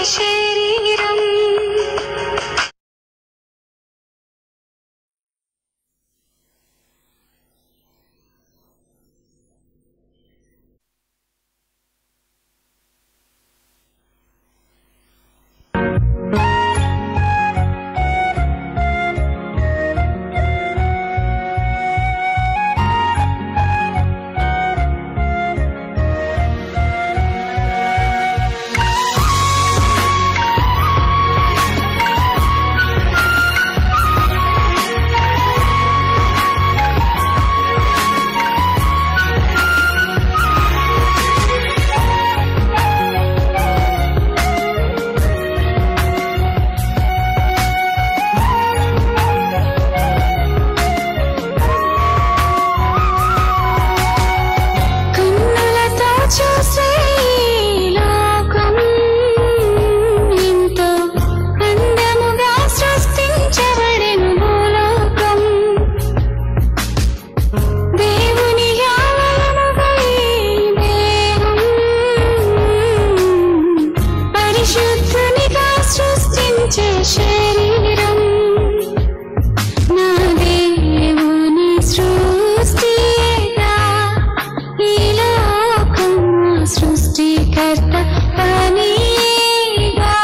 శరీరం కన్నులతో చూసే లోకం ఎంతో అందముగా సృష్టించబడెను భూలోకం దేవుని ఆలయముగా ఈ దేహం పరిశుద్ధునిగా సృష్టించే శరీరం నా దేవుని సృష్టిగా ఈ లోకం సృష్టికర్త పనిగా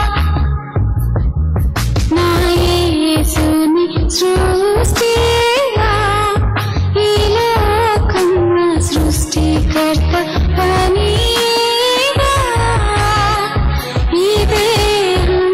నా యేసుని సృష్టిగా ఈ లోకం సృష్టికర్త పనిగా ఈ దేహం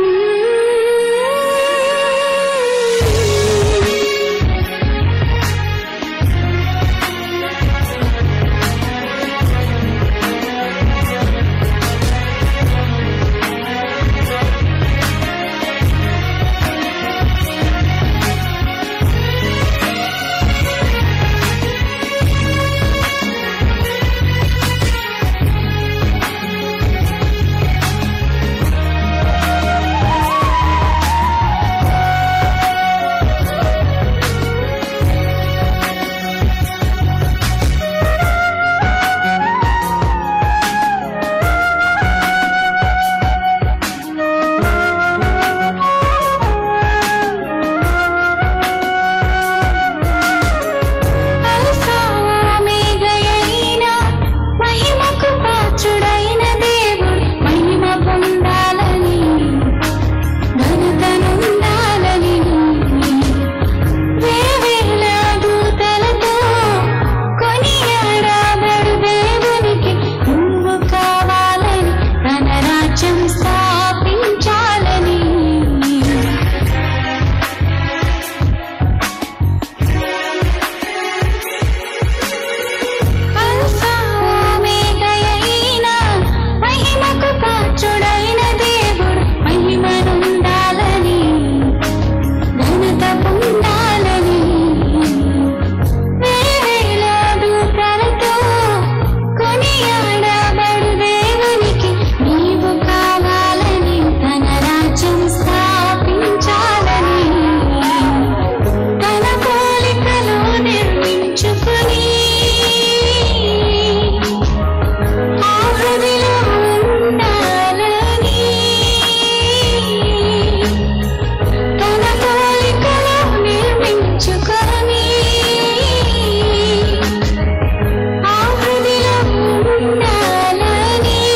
అల్ఫామేగయైన మహిమకు పాత్రుడైన దేవుడు మహిమ పొందాలని ఘనతనుండాలని వేవేల దూతలతో కొనియాడబడు దేవునికి నువ్వు కావాలని తన రాజ్యం స్థాపించాలని అల్ఫా ఓమేగయైన మహిమకు పాత్రుడైన దేవుడు మహిమనుండాలని ఘనత పొందాలని వేవేల దూతలతో కొనియాడబడు దేవునికి నీవు కావాలని తన రాజ్యం స్థాపించాలని తన పోలికలో నిర్మించుకుని ఆ హృదిలో ఉండాలని తన పోలికలో నిర్మించుకొని ఆ హృదిలో ఉండాలని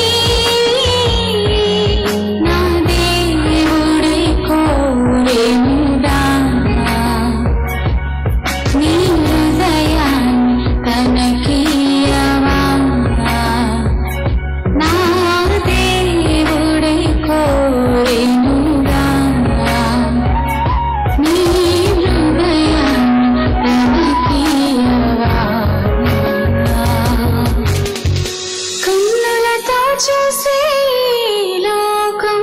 నా దేవుడై కోరేనుగా నీ హృదయాన్ని తనకియవా నా దేవుడై కోరేనుగా నీ హృదయాన్ని తనకియవా కన్నులతో చూసే లోకం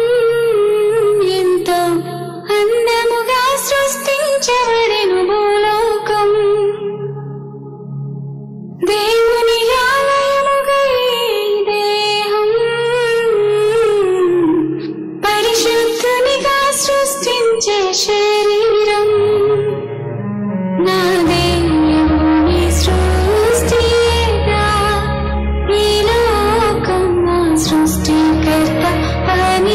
ఎంతో అందముగా సృష్టించబడెను భూలోకం దేవుని ఆలయముగా ఈ దేహం పరిశుద్ధునిగా సృష్టించే శరీరం నా దేవుని సృష్టిగా ఈ లోకం సృష్టికర్త పని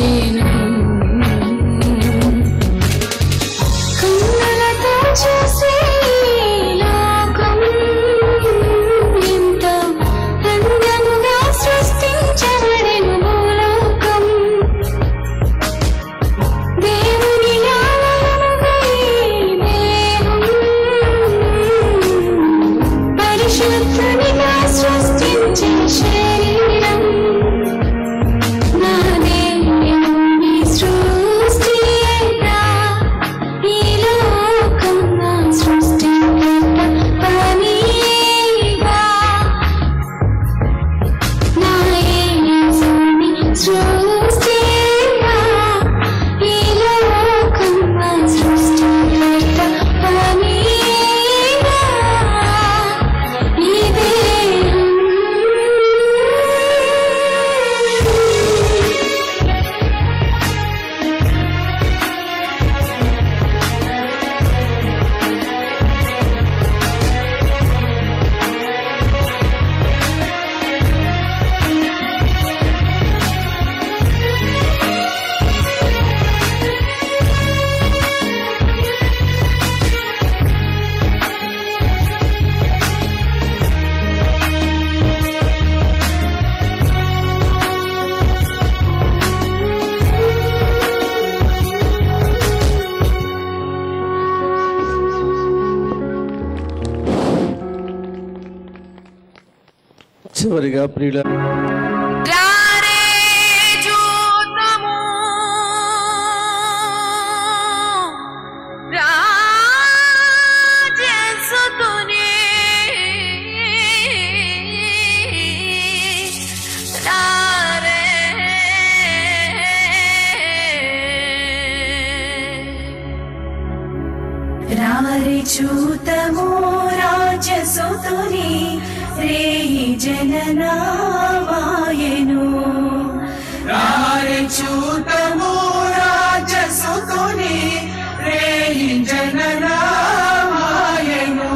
వచ్చేను కన్నులతో చూసే ఈ లోకం ఎంత అందముగా సృష్టించబడెను భూలోకం దేవుని ఆలయముగా ఈ దేహం పరిశుద్ధునిగా సృష్టించే శరీరం నా దేవుని సృష్టియేగా ఈ లోకం నా సృష్టికర్త పనియేగా నా యేసుని సృష్టియేగా ఈ లోకం నా సృష్టికర్త పనియేగా ఈ దేహం చివరిగా ప్రియుల రారే చూద్దాము రాజసుతునే రారే రారి చూతము రాజసుతుని రేయి జననావాయను రారి చూతము రాజసుతుని రేయి జననావాయను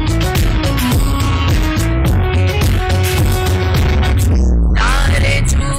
రారే చూ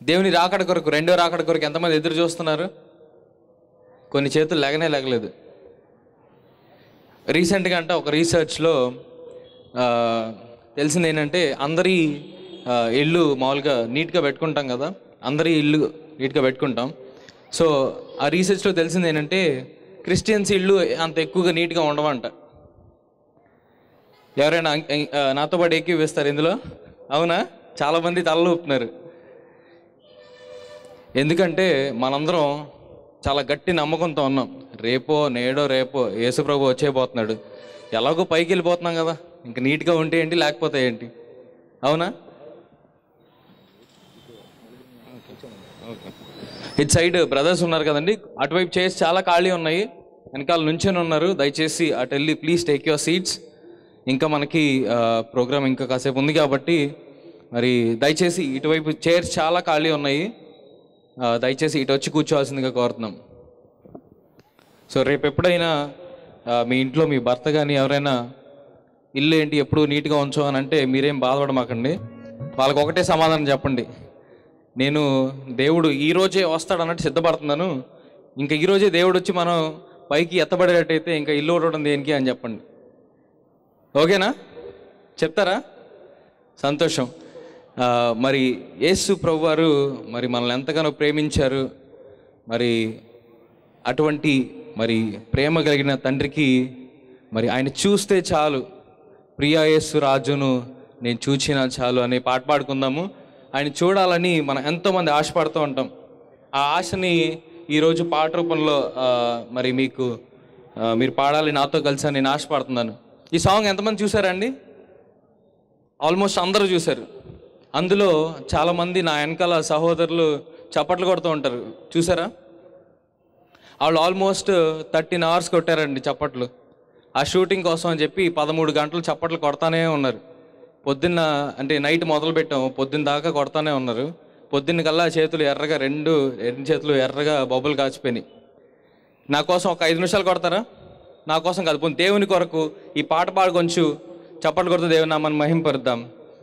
దేవుని రాకడ కొరకు రెండో రాకడ కొరకు ఎంతమంది ఎదురు చూస్తున్నారు కొన్ని చేతులు లేగనే లేగలేదు రీసెంట్గా అంటే ఒక రీసెర్చ్లో ఆ, తెలిసింది ఏంటంటే అందరి ఆ, ఇల్లు మామూలుగా నీట్గా పెట్టుకుంటాం కదా అందరి ఇల్లు నీట్గా పెట్టుకుంటాం సో ఆ రీసెర్చ్లో తెలిసింది ఏంటంటే క్రిస్టియన్స్ ఇల్లు అంత ఎక్కువగా నీట్గా ఉండవంట ఎవరైనా అం- అం- ఆ, నాతో పాటు ఎక్కి వేస్తారు ఇందులో అవునా చాలామంది తలలు ఊపుతున్నారు ఎందుకంటే మనందరం చాలా గట్టి నమ్మకంతో ఉన్నాం రేపో నేడో రేపో యేసుప్రభు వచ్చేపోతున్నాడు ఎలాగో పైకి వెళ్ళిపోతున్నాం కదా ఇంక నీట్గా ఉంటే ఏంటి లేకపోతే ఏంటి అవునా ఇటు సైడ్ బ్రదర్స్ ఉన్నారు కదండి అటువైపు చేసి చాలా ఖాళీ ఉన్నాయి వెనకాల నుంచొని ఉన్నారు దయచేసి అటు వెళ్ళి ప్లీజ్ టేక్ యువర్ సీట్స్ ఇంకా మనకి ప్రోగ్రామ్ ఇంకా కాసేపు ఉంది కాబట్టి మరి దయచేసి ఇటువైపు చైర్స్ చాలా ఖాళీ ఉన్నాయి ఆ, దయచేసి ఇటు వచ్చి కూర్చోవాల్సిందిగా కోరుతున్నాం సో రేపు ఎప్పుడైనా ఆ, మీ ఇంట్లో మీ భర్త కానీ ఎవరైనా ఇల్లు ఏంటి ఎప్పుడు నీట్గా ఉంచు అని అంటే మీరేం బాధపడమాకండి వాళ్ళకి ఒకటే సమాధానం చెప్పండి నేను దేవుడు ఈ రోజే వస్తాడు అన్నట్టు సిద్ధపడుతున్నాను ఇంకా ఈ రోజే దేవుడు వచ్చి మనం పైకి ఎత్తబడేటట్టయితే ఇంకా ఇల్లు ఉండడం దేనికి అని చెప్పండి ఓకేనా చెప్తారా సంతోషం ఆ, మరి యేసు ప్రభు వారు మరి మనల్ని ఎంతగానో ప్రేమించారు మరి అటువంటి మరి ప్రేమ కలిగిన తండ్రికి మరి ఆయన చూస్తే చాలు ప్రియా యేసు రాజును నేను చూచిన చాలు అనే పాట పాడుకుందాము ఆయన చూడాలని మనం ఎంతోమంది ఆశపడుతూ ఉంటాం ఆ ఆశని ఈరోజు పాట రూపంలో ఆ, మరి మీకు ఆ, మీరు పాడాలి నాతో కలిసి అని నేను ఆశపడుతున్నాను ఈ సాంగ్ ఎంతమంది చూసారండి ఆల్మోస్ట్ అందరూ చూశారు అందులో చాలామంది నా వెనకాల సహోదరులు చప్పట్లు కొడుతూ ఉంటారు చూసారా వాళ్ళు ఆల్మోస్ట్ థర్టీన్ అవర్స్ కొట్టారండి చప్పట్లు ఆ షూటింగ్ కోసం అని చెప్పి పదమూడు గంటలు చప్పట్లు కొడతానే ఉన్నారు పొద్దున్న అంటే నైట్ మొదలు పెట్టాం పొద్దున్న దాకా కొడతానే ఉన్నారు పొద్దున్న కల్లా చేతులు ఎర్రగా రెండు రెండు చేతులు ఎర్రగా బొబ్బలు కాచిపోయినాయి నా కోసం ఒక ఐదు నిమిషాలు కొడతారా నా కోసం కాదు పోనీ దేవుని కొరకు ఈ పాట పాడు కొంచెం చప్పట్లు కొడుతూ దేవుని నామని మహింపరుద్దాం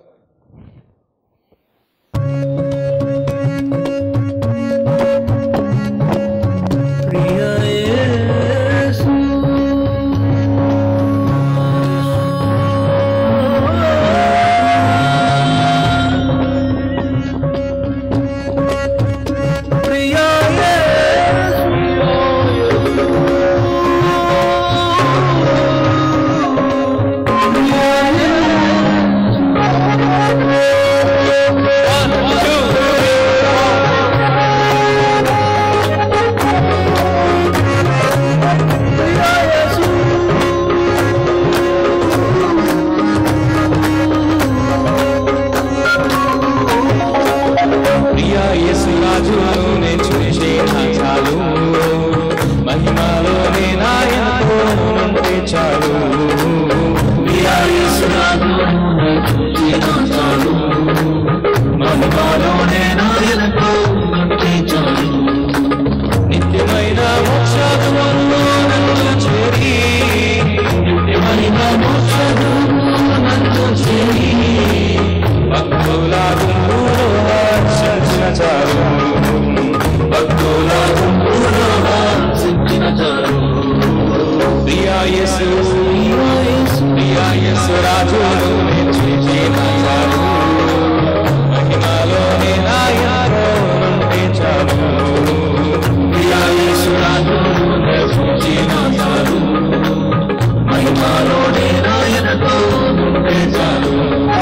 ప్రియా యేసు రాజును నేను చూసిన చాలు మహిమలోనే నాయనతో నుండి చాలు ప్రియా యేసు రాజును నేను చూసిన చాలు మహిమలోనే నాయనతో నుండి చాలు నిత్యమైన మోక్షములో నన్ను చేరి నిత్యమైన మోక్షములో నన్ను చేరి భక్తుల గుంపులో హర్షించిన చాలు భక్తుల గుంపులో హర్షించిన చాలు ప్రియాయసు ప్రియాయసు రాజును మెచ్చిన చాలు మహిమలోని నాయనో నుండి చాలు ప్రియాయసు రాజును మెచ్చిన చాలు మహిమలోని నాయనతో నుండి చాలు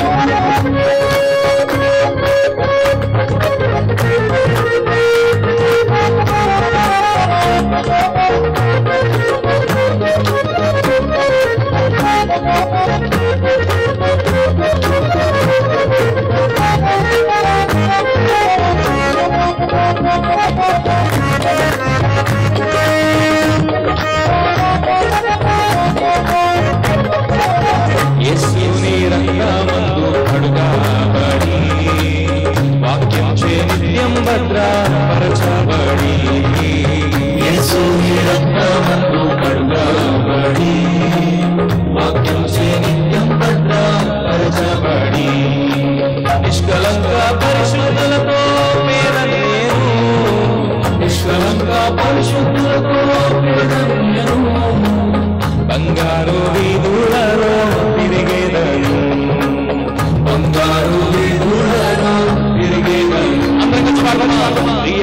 యేసుని రక్తమందు అడుగాబడి వాక్యం చే నిత్యం భద్రపరచబడి యేసుని రక్తమందు అడుగాబడి వాక్యం చే నిత్యం భద్రపరచబడి నిష్కలంక పరిశుద్ధులతో పేర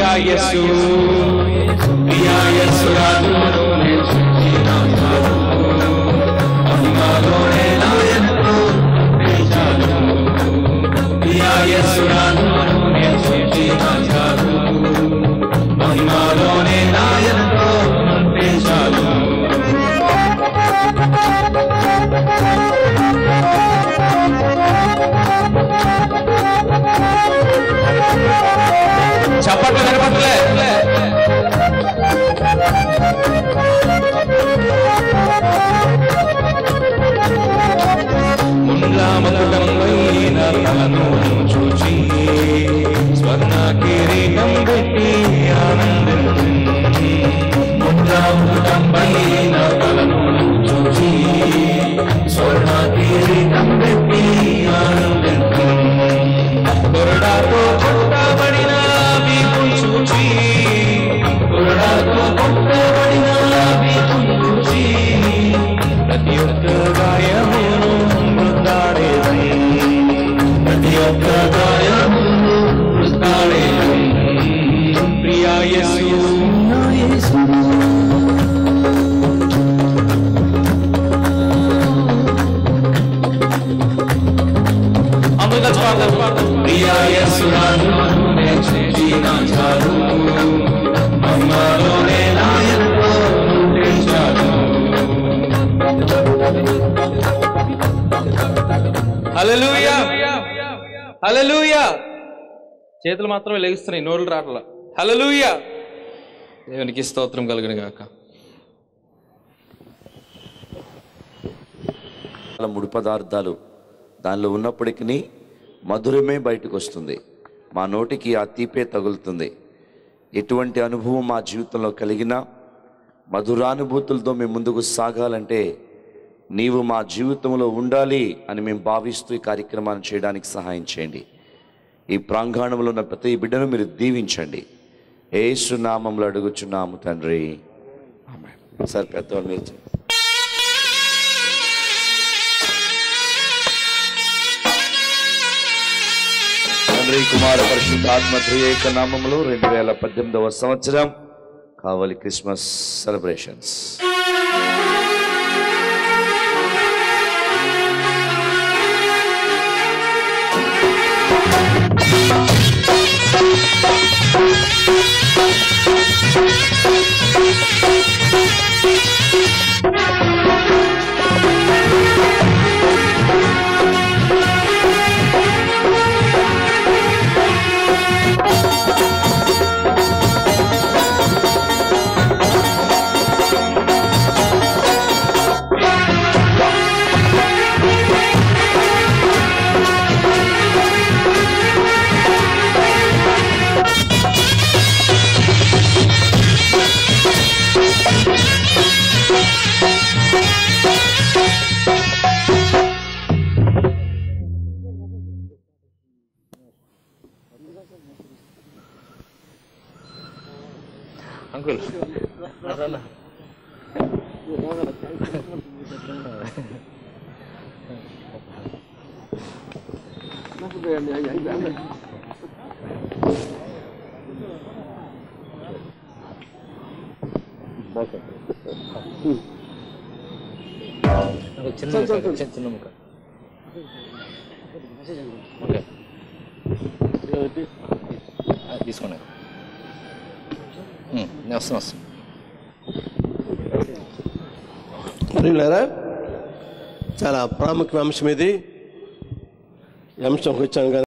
ప్రియాయసు ప్రియాయసు రాజులోనే సృష్టిన జాదు మహిమలోనే నాయనతో చాలు ప్రియాయసు రాజులోనే సృష్టిన జాదు మహిమలోనే నాయనతో చాలు చప్పట్లు కనపడలే ముండ్రామకుటమైన తలను చూచి స్వర్ణ కిరీటం పెట్టి ఆనందం ముండ్రామకుటమైన తలను చూచి స్వర్ణ కిరీటం పెట్టి ఆనందం కొరడాతో కొట్టబడిన వీపును చూచి కొరడాతో కొట్టబడిన వీపును చూచి ప్రతి ఒక్క గాయమును మృతాడేదని ప్రతి ఒక్క గాయమును మృతాడేదని ప్రియాయసు అందరూ కలిసి పాడదాం ప్రియాయసు రాజునే చేసిన చాలు మహిమలోనే నాయనతో చాలు హల్లెలూయా హల్లెలూయా చేతులు మాత్రమే లెగిస్తున్నాయి నోరులు రావట్లా హల్లెలూయా దేవునికి స్తోత్రం కలుగును గాక చాలా ముడి పదార్థాలు దానిలో ఉన్నప్పటికీ మధురమే బయటకు వస్తుంది మా నోటికి ఆ తీపే తగులుతుంది ఎటువంటి అనుభవం మా జీవితంలో కలిగినా మధురానుభూతులతో మేము ముందుకు సాగాలంటే నీవు మా జీవితంలో ఉండాలి అని మేము భావిస్తూ ఈ కార్యక్రమాన్ని చేయడానికి సహాయం చేయండి ఈ ప్రాంగణంలో ఉన్న ప్రతి బిడ్డను మీరు దీవించండి ఏసు నామంలో అడుగుచున్నాము తండ్రి ఆమేన్. సార్ పెద్దవాళ్ళు మీరు చెప్పండి. తండ్రి కుమార పరిశుద్ధాత్మ త్రియేక నామములో రెండు వేల పద్దెనిమిదవ సంవత్సరం కావలి క్రిస్మస్ సెలబ్రేషన్స్ అంకుల్ చిన్న ముక్క, చిన్న- చిన్న ముక్క ఓకే ఆ, తీసుకోండి ఉమ్, నేను వస్తాను వస్తాను ప్రియులారా చాలా ప్రాముఖ్య అంశం ఇది ఈ అంశంకి వచ్చాం కదా